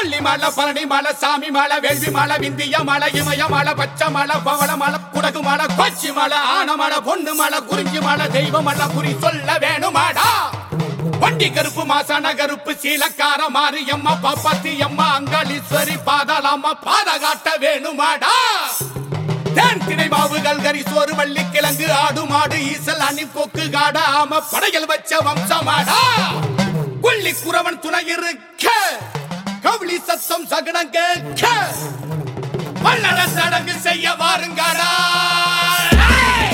கொல்லி மலை பழனி மலை சாமி மலை வேள்வி மலை விந்திய மலை இமய மலை பச்சை மலை பவள மலை குடகு மலை கொச்சி மலை ஆன மலை பொண்ணு மலை குறிஞ்சி மலை தெய்வ மலை குறி சொல்ல வேணுமாடா வண்டி கருப்பு மாசான கருப்பு சீலக்கார மாரியம்மா பாப்பாத்தி அம்மா அங்காளீஸ்வரி பாதாளம்மா பாத காட்ட வேணுமாடா தேன் திணை மாவுகள் கரி சோறு வள்ளி கிழங்கு ஆடு மாடு ஈசல் அணி கொக்கு காட ஆம படையல் வச்ச வம்சமாடா கொல்லி குறவன் துணை இருக்க கவுளி சத்தம் சகனம் கேட்க வல்லட சடங்கு செய்ய வாருங்கடா ஏய்!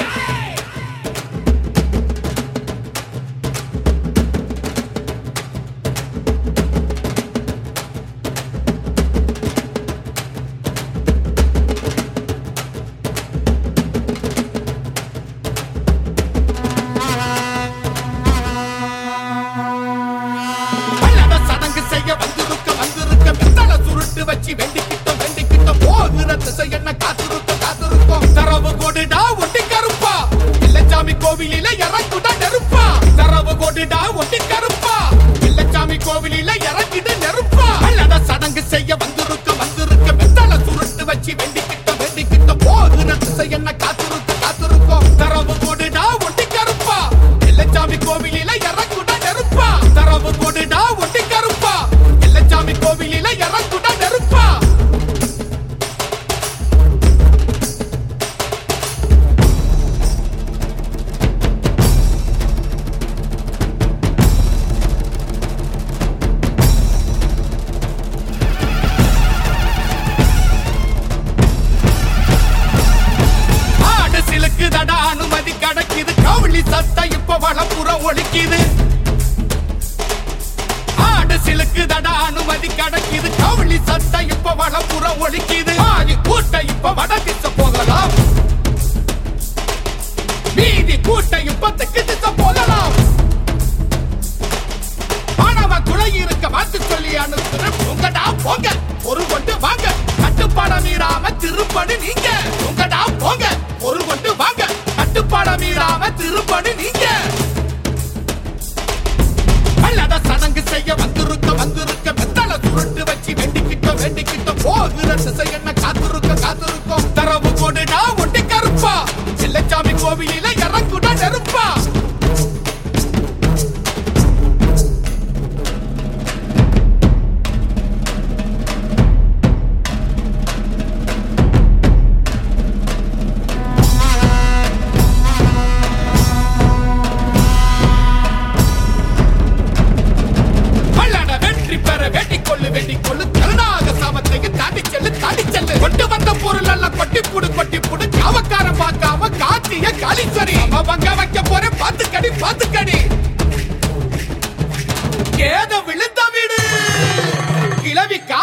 பல்லவ சடங்கு செய்ய வந்திருக்க வந்திருக்க பித்தள சுருட்டு வச்சு வெண்டிக்கிட்ட வெண்டிக்கிட்ட போகிற திசை என்ன காத்திருக்க காத்திருக்கோம் தரவு கொடுடா ஒட்டி கருப்பா இல்லச்சாமி கோவிலில இறங்குடா நெருப்பா தரவு கொடுடா ஒட்டி கருப்பா இல்லச்சாமி கோவிலில இறங்கிடு நெருப்பா பல்லவ சடங்கு செய்ய வந்திருக்க வந்திருக்க பித்தள சுருட்டு வச்சு வெண்டிக்கிட்ட வெண்டிக்கிட்ட போகிற திசை என்ன காத்திருக்க காத்திருக்கோம் தரவு கொடுடா ஒட்டி கருப்பா இல்லச்சாமி கோவிலில இறங்குடா நெருப்பா தரவு கொடுடா ஒட்டி கருப்பா இல்லச்சாமி கோவிலில இறங்குடா நெருப்பா ஆடு சிலுக்குதடா அனுமதி கிடைக்குது கவுளி சத்த இப்ப வளப்புறம் ஒழிக்குது ஆடு சிலுக்குதடா அனுமதி கிடைக்குது கவுளி சத்த இப்ப வளப்புறம் ஒழிக்குது ஆதி கூட்ட இப்ப வட திசை போகலாம் மீதி கூட்ட இப்ப தெற்கு திசை போகலாம் மாணவ துணை இருக்க மாத்து சொல்லி அனுப்புற உங்கடா போங்க ஒரு கொண்டு வாங்க கட்டுப்பாட மீறாம திருப்படு நீங்க உங்கடா போங்க ஒரு கொண்டு வாங்க கட்டுப்பாட மீறாம திருப்படு நீங்க பல்லட சடங்கு செய்ய வந்திருக்க வந்திருக்க பித்தள சுருட்டு வச்சு வேண்டிக்கிட்ட வேண்டிக்கிட்ட போகிற திசை என்ன காத்திருக்க காத்திருக்கோம் தரவு கொடுடா ஒட்டி கருப்பா சில்லச்சாமி கோவிலில இறங்குடா நெருப்பா பல்லட வெற்றி பெற வேண்டிக் கொள்ளு வேண்டிக் கொள்ளு கருணாக சாமத்தைக்கு தாண்டி செல்லு தாண்டி செல்லு கொண்டு வந்த பொருள் எல்லாம் கொட்டி புடு கொட்டி புடு காவக்காரன் பார்க்காம காத்திய காளீஸ்வரி அவ வங்க வைக்க போறேன் பாத்து கடி பாத்து கடி ஏத விழுந்த வீடு கிளவி கா